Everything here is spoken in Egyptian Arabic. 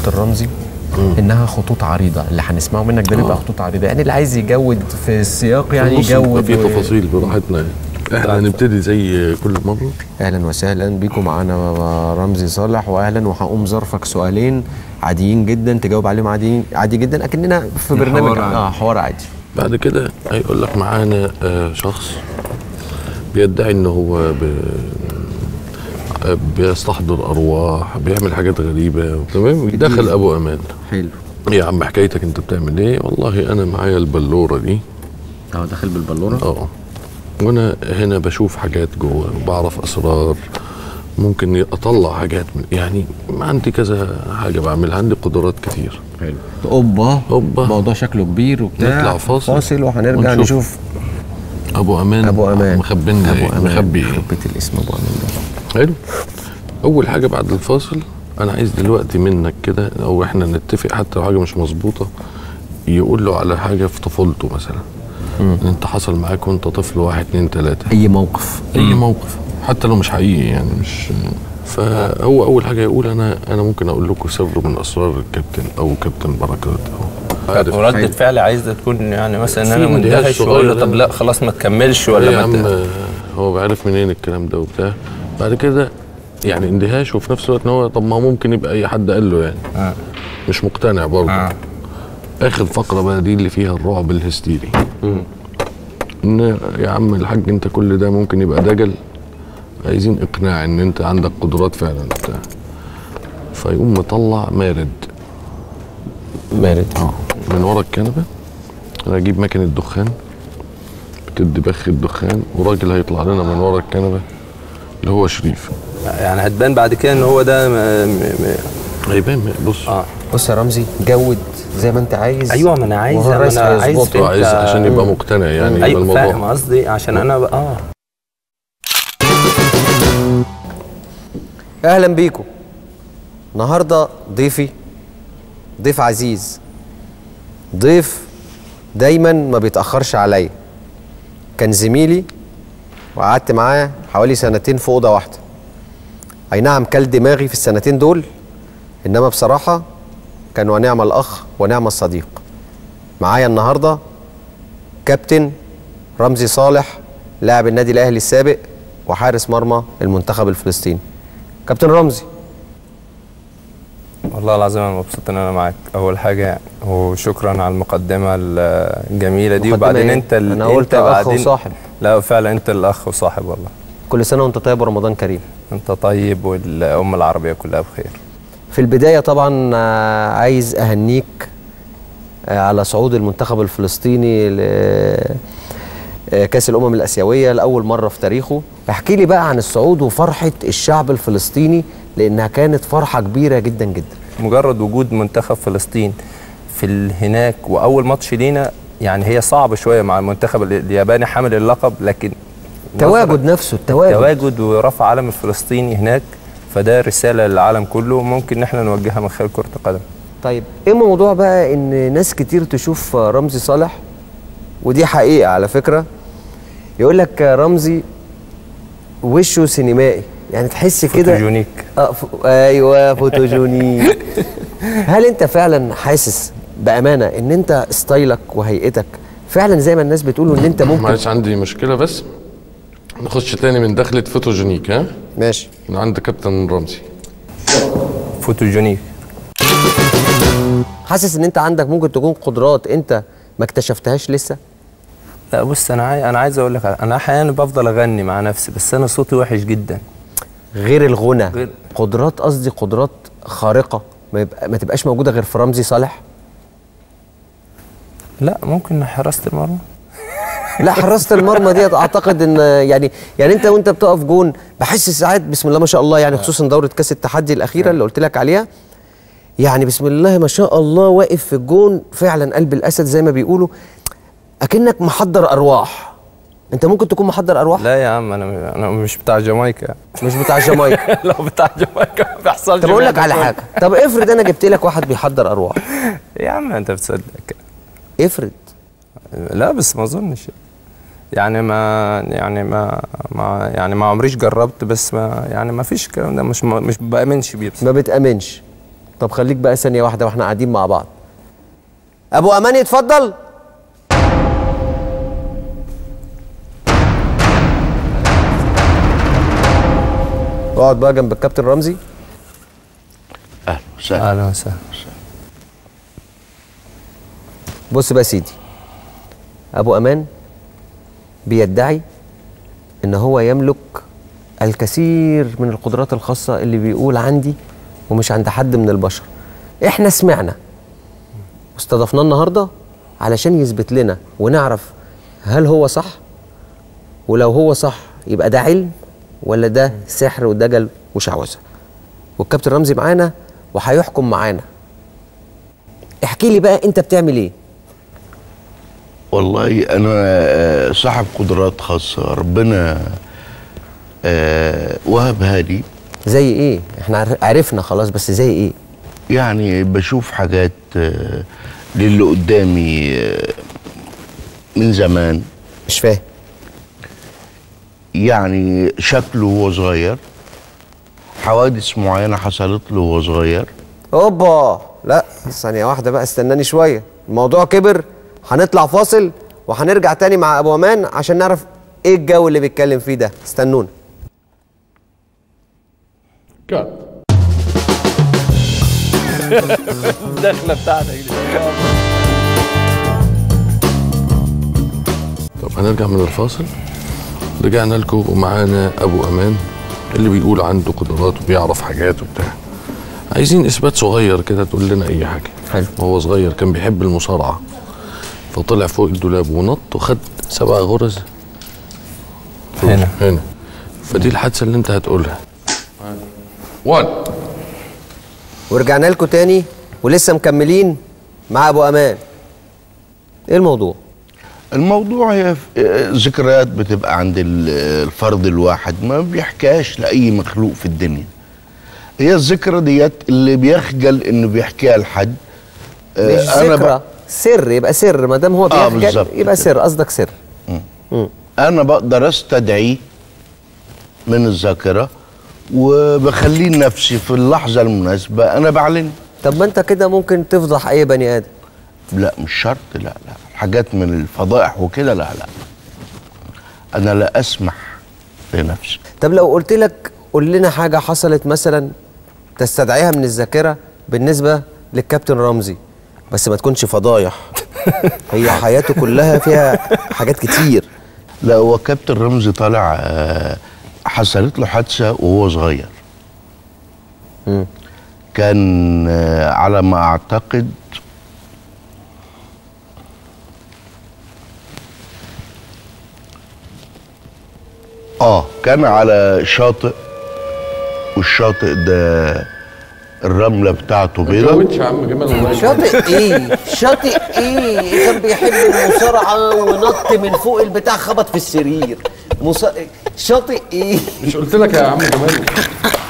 كابتن رمزي انها خطوط عريضه اللي هنسمعه منك ده بيبقى خطوط عريضه يعني اللي عايز يجود في السياق يعني النص بيبقى يجود فيه و- تفاصيل براحتنا يعني احنا هنبتدي زي كل مره اهلا وسهلا بيكم معانا رمزي صالح واهلا وهقوم ظرفك سؤالين عاديين جدا تجاوب عليهم عادي عادي جدا اكننا في برنامج عادي. اه حوار عادي بعد كده هيقول لك معانا آه، شخص بيدعي ان هو ب... آه، بيستحضر ارواح بيعمل حاجات غريبه تمام دخل ابو امان حلو يا عم حكايتك انت بتعمل ايه والله انا معايا البلوره دي اه داخل بالبلوره اه وانا هنا بشوف حاجات جوه وبعرف اسرار ممكن اطلع حاجات من يعني عندي كذا حاجه بعملها عندي قدرات كتير حلو اوبا أوبا. الموضوع شكله كبير وبتاع نطلع فاصل فاصل وهنرجع ونشوف. نشوف ابو امان ابو امان مخبينا ابو ايه امان مخبي ايه خبيت الاسم ابو امان ده حلو اول حاجه بعد الفاصل انا عايز دلوقتي منك كده او احنا نتفق حتى لو حاجه مش مظبوطه يقول له على حاجه في طفولته مثلا ان انت حصل معاك وانت طفل واحد اتنين تلاته اي موقف اي موقف حتى لو مش حقيقي يعني مش فهو اول حاجه يقول انا انا ممكن اقول لكم سر من اسرار الكابتن او كابتن بركات او عارف وردة فعلي عايزه تكون يعني مثلا ان في انا اندهاش مندهش صغير واقول له ده. طب لا خلاص ما تكملش يا ولا عم ما ت- هو بيعرف منين الكلام ده وبتاع بعد كده يعني اندهاش وفي نفس الوقت ان هو طب ما هو ممكن يبقى اي حد قال له يعني آه. مش مقتنع برضه آه. اخر فقره بقى دي اللي فيها الرعب الهستيري ان يا عم الحاج انت كل ده ممكن يبقى دجل عايزين اقناع ان انت عندك قدرات فعلا بتاع فيقوم مطلع مارد مارد اه من ورا الكنبه انا اجيب مكنه دخان بتدي بخ الدخان وراجل هيطلع لنا من ورا الكنبه اللي هو شريف يعني هتبان بعد كده ان هو ده م... م... م... هيبان بص اه بص يا رمزي جود زي ما انت عايز ايوه ما انا عايز وهو ما الرئيس انا عايز هيظبطه. هو عايز انت- عشان يبقى مقتنع يعني يبقى ايوه فاهم الموضوع قصدي عشان انا بقى اه اهلا بيكم النهارده ضيفي ضيف عزيز ضيف دايما ما بيتاخرش عليا كان زميلي وقعدت معاه حوالي سنتين في اوضه واحده اي نعم كل دماغي في السنتين دول انما بصراحه كان ونعم الاخ ونعم الصديق معايا النهارده كابتن رمزي صالح لاعب النادي الاهلي السابق وحارس مرمى المنتخب الفلسطيني كابتن رمزي والله العظيم انا مبسوط ان انا معاك اول حاجه يعني وشكرا على المقدمه الجميله دي مقدمة وبعدين إيه؟ انت ال- أنا قلت انت أخ بعدين وصاحب. لا فعلا انت الاخ وصاحب والله كل سنه وانت طيب ورمضان كريم انت طيب والامه العربيه كلها بخير في البدايه طبعا آه، عايز اهنيك آه، على صعود المنتخب الفلسطيني ل آه، كاس الامم الاسيويه لاول مره في تاريخه احكي لي بقى عن الصعود وفرحه الشعب الفلسطيني لانها كانت فرحه كبيره جدا جدا مجرد وجود منتخب فلسطين في ال- هناك واول ماتش لينا يعني هي صعبه شويه مع المنتخب ال- الياباني حامل اللقب لكن تواجد نفسه التواجد تواجد ورفع علم الفلسطيني هناك فده رساله للعالم كله ممكن ان احنا نوجهها من خلال كره القدم طيب ايه موضوع بقى ان ناس كتير تشوف رمزي صالح ودي حقيقه على فكره يقول لك رمزي وشه سينمائي يعني تحس كده فوتوجونيك اه ف... ايوه فوتوجونيك هل انت فعلا حاسس بامانه ان انت ستايلك وهيئتك فعلا زي ما الناس بتقول ان انت ممكن معلش عندي مشكله بس نخش تاني من دخلة فوتوجينيك ها ماشي من عند كابتن رمزي فوتوجونيك حاسس ان انت عندك ممكن تكون قدرات انت ما اكتشفتهاش لسه لا بص انا عايز انا عايز اقول لك على- انا احيانا بفضل اغني مع نفسي بس انا صوتي وحش جدا غير الغنى غير- قدرات قصدي قدرات خارقه ما, يبقى ما تبقاش موجوده غير في رمزي صالح لا ممكن حراسه المرمى لا حراسه المرمى ديت اعتقد ان يعني يعني انت وانت بتقف جون بحس ساعات بسم الله ما شاء الله يعني خصوصا دوره كاس التحدي الاخيره اللي قلت لك عليها يعني بسم الله ما شاء الله واقف في الجون فعلا قلب الاسد زي ما بيقولوا اكنك محضر ارواح انت ممكن تكون محضر ارواح لا يا عم انا انا مش بتاع جامايكا مش بتاع جامايكا لو بتاع جامايكا ما بيحصلش طب اقول لك معايا على ده حاجه طب افرض انا جبت لك واحد بيحضر ارواح كله. يا عم انت بتصدق كده افرض لا بس ما اظنش يعني ما يعني ما ما يعني ما عمريش جربت بس ما يعني ما فيش الكلام ده مش مش بامنش بيه بصراحة. ما بتامنش طب خليك بقى ثانيه واحده واحنا قاعدين مع بعض ابو امان يتفضل اقعد بقى جنب الكابتن رمزي اهلا وسهلا اهلا وسهلا بص بقى يا سيدي ابو امان بيدعي ان هو يملك الكثير من القدرات الخاصه اللي بيقول عندي ومش عند حد من البشر احنا سمعنا واستضفناه النهارده علشان يثبت لنا ونعرف هل هو صح ولو هو صح يبقى ده علم ولا ده سحر ودجل وشعوذه والكابتن رمزي معانا وهيحكم معانا احكي لي بقى انت بتعمل ايه والله انا آه، صاحب قدرات خاصه ربنا آه، وهبها لي زي ايه احنا عر- عرفنا خلاص بس زي ايه يعني بشوف حاجات آه، للي قدامي آه، من زمان مش فاهم يعني شكله وهو صغير حوادث معينه حصلت له وهو صغير اوبا لا ثانية واحدة بقى استناني شوية الموضوع كبر هنطلع فاصل وهنرجع تاني مع ابو امان عشان نعرف ايه الجو اللي بيتكلم فيه ده استنونا كات الدخله بتاعتك دي طب هنرجع من الفاصل رجعنا لكم ومعانا ابو امان اللي بيقول عنده قدرات وبيعرف حاجات وبتاع عايزين اثبات صغير كده تقول لنا اي حاجه حلو. وهو صغير كان بيحب المصارعه فطلع فوق الدولاب ونط وخد سبع غرز هنا. هنا فدي الحادثه اللي انت هتقولها 1 ورجعنا لكم تاني ولسه مكملين مع ابو امان ايه الموضوع الموضوع هي ف- آه، ذكريات بتبقى عند ال- الفرد الواحد ما بيحكيهاش لاي مخلوق في الدنيا هي الذكرى ديت اللي بيخجل انه بيحكيها لحد آه، مش أنا ب- ذكرى سر يبقى سر ما دام هو آه، بيخجل بالظبط يبقى كده. سر قصدك سر انا بقدر استدعيه من الذاكره وبخليه لنفسي في اللحظه المناسبه انا بعلن طب ما انت كده ممكن تفضح اي بني ادم لا مش شرط لا لا حاجات من الفضائح وكده لا لا انا لا اسمح لنفسي طب لو قلت لك قول لنا حاجة حصلت مثلا تستدعيها من الذاكرة بالنسبة للكابتن رمزي بس ما تكونش فضايح هي حياته كلها فيها حاجات كتير لا هو كابتن رمزي طالع آه، حصلت له حادثه وهو صغير مم. كان آه، على ما اعتقد اه كان على شاطئ والشاطئ ده الرمله بتاعته بيضاء يا عم جمال الله شاطئ ايه شاطئ ايه كان بيحب المصارعة ونط من فوق البتاع خبط في السرير مص... شاطئ ايه مش قلت لك يا عم جمال